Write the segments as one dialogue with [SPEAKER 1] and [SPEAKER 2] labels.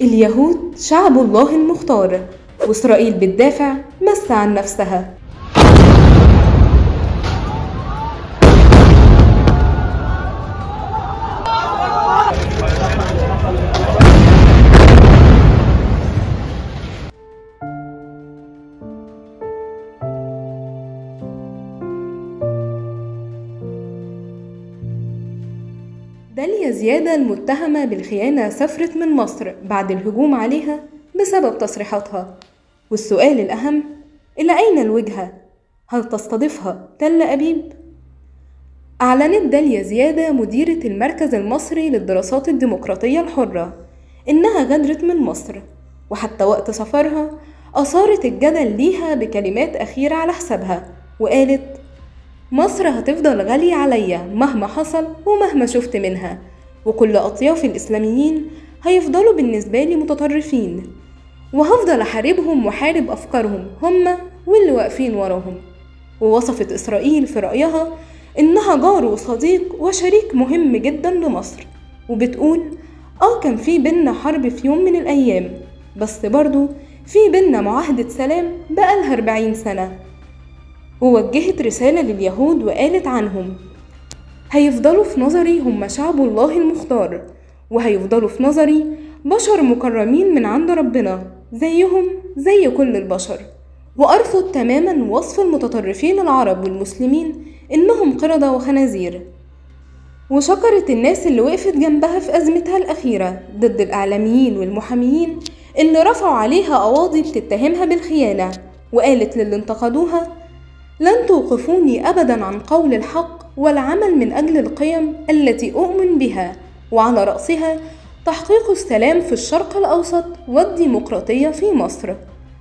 [SPEAKER 1] اليهود شعب الله المختار وإسرائيل بتدافع بس عن نفسها داليا زيادة المتهمة بالخيانة سافرت من مصر بعد الهجوم عليها بسبب تصريحاتها والسؤال الأهم إلى أين الوجهة؟ هل تستضيفها تل أبيب؟ أعلنت داليا زيادة مديرة المركز المصري للدراسات الديمقراطية الحرة إنها غادرت من مصر وحتى وقت سفرها أثارت الجدل ليها بكلمات أخيرة على حسابها وقالت مصر هتفضل غالية عليا مهما حصل ومهما شفت منها وكل أطياف الإسلاميين هيفضلوا بالنسبة لي متطرفين وهفضل أحاربهم وحارب أفكارهم هما واللي واقفين وراهم ووصفت إسرائيل في رأيها إنها جار وصديق وشريك مهم جدا لمصر وبتقول آه كان في بينا حرب في يوم من الأيام بس برضو في بينا معاهدة سلام بقالها أربعين سنة ووجهت رسالة لليهود وقالت عنهم هيفضلوا في نظري هم شعب الله المختار وهيفضلوا في نظري بشر مكرمين من عند ربنا زيهم زي كل البشر وأرفض تماما وصف المتطرفين العرب والمسلمين إنهم قردة وخنازير وشكرت الناس اللي وقفت جنبها في أزمتها الأخيرة ضد الإعلاميين والمحاميين اللي رفعوا عليها قواضي بتتهمها بالخيانة وقالت للي انتقدوها لن توقفوني أبدا عن قول الحق والعمل من أجل القيم التي أؤمن بها وعلى رأسها تحقيق السلام في الشرق الأوسط والديمقراطية في مصر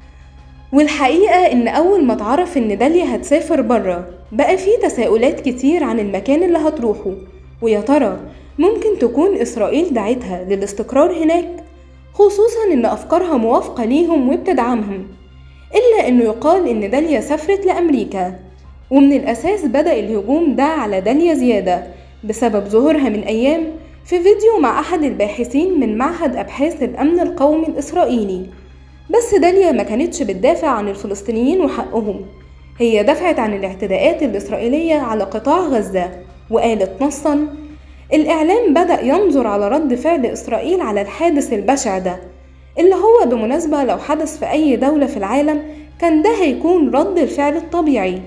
[SPEAKER 1] والحقيقة إن أول ما اتعرف إن داليا هتسافر برا بقى في تساؤلات كتير عن المكان اللي هتروحه ويا ترى ممكن تكون إسرائيل دعتها للاستقرار هناك خصوصا إن أفكارها موافقة ليهم وبتدعمهم إلا إنه يقال إن داليا سافرت لأمريكا ومن الأساس بدأ الهجوم ده على داليا زيادة بسبب ظهورها من أيام في فيديو مع أحد الباحثين من معهد أبحاث الأمن القومي الإسرائيلي بس داليا ما كانتش بتدافع عن الفلسطينيين وحقهم هي دافعت عن الاعتداءات الإسرائيلية على قطاع غزة وقالت نصا الإعلام بدأ ينظر على رد فعل إسرائيل على الحادث البشع ده اللي هو بمناسبة لو حدث في أي دولة في العالم كان ده هيكون رد الفعل الطبيعي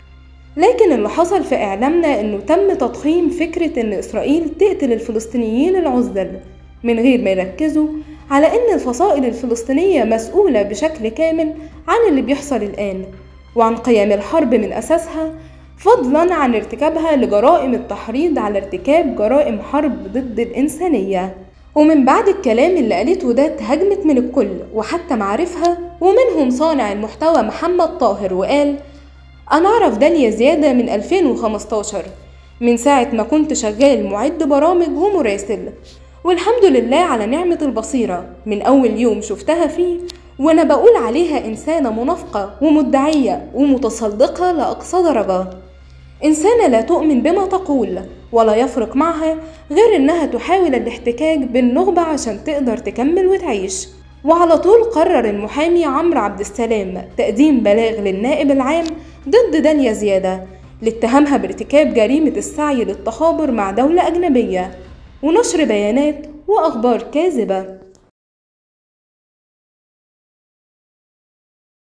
[SPEAKER 1] لكن اللي حصل في إعلامنا إنه تم تضخيم فكرة إن إسرائيل تقتل الفلسطينيين العزل من غير ما يركزوا على إن الفصائل الفلسطينية مسؤولة بشكل كامل عن اللي بيحصل الآن وعن قيام الحرب من أساسها فضلا عن ارتكابها لجرائم التحريض على ارتكاب جرائم حرب ضد الإنسانية ومن بعد الكلام اللي قالته ده اتهاجمت من الكل وحتى معارفها ومنهم صانع المحتوى محمد طاهر وقال أنا أعرف داليا زيادة من 2015 من ساعة ما كنت شغال معد برامج ومراسل والحمد لله على نعمة البصيرة من أول يوم شفتها فيه وأنا بقول عليها إنسانة منافقة ومدعية ومتصدقة لأقصى درجة إنسانة لا تؤمن بما تقول ولا يفرق معها غير إنها تحاول الاحتكاك بالنخبة عشان تقدر تكمل وتعيش وعلى طول قرر المحامي عمرو عبد السلام تقديم بلاغ للنائب العام ضد داليا زيادة لاتهامها بارتكاب جريمة السعي للتخابر مع دولة أجنبية ونشر بيانات وأخبار كاذبة